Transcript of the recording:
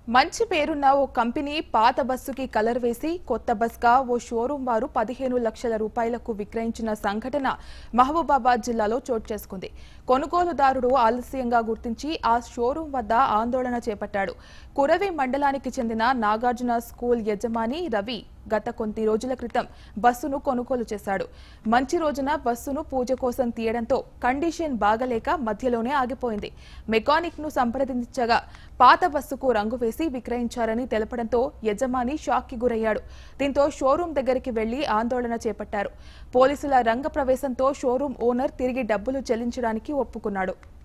మంచి పేరున్న ఓ కంపెనీ పాత బస్సుకి కలర్ వేసి కొత్త బస్గా ఓ షోరూం వారు పదిహేను లక్షల రూపాయలకు విక్రయించిన సంఘటన మహబూబాబాద్ జిల్లాలో చోటు చేసుకుంది కొనుగోలుదారుడు ఆలస్యంగా గుర్తించి ఆ షోరూం వద్ద ఆందోళన చేపట్టాడు కురవి మండలానికి చెందిన నాగార్జున స్కూల్ యజమాని రవి గత కొద్ది రోజుల క్రితం బస్సును కొనుగోలు చేశాడు మంచి రోజున బస్సును పూజ కోసం తీయడంతో కండిషన్ బాగలేక మధ్యలోనే ఆగిపోయింది మెకానిక్ ను సంప్రదించగా పాత బస్సుకు రంగు వేసి విక్రయించారని తెలపడంతో యజమాని షాక్ కి గురయ్యాడు దీంతో షోరూం దగ్గరికి వెళ్లి ఆందోళన చేపట్టారు పోలీసుల రంగ ప్రవేశంతో షోరూం ఓనర్ తిరిగి డబ్బులు చెల్లించడానికి ఒప్పుకున్నాడు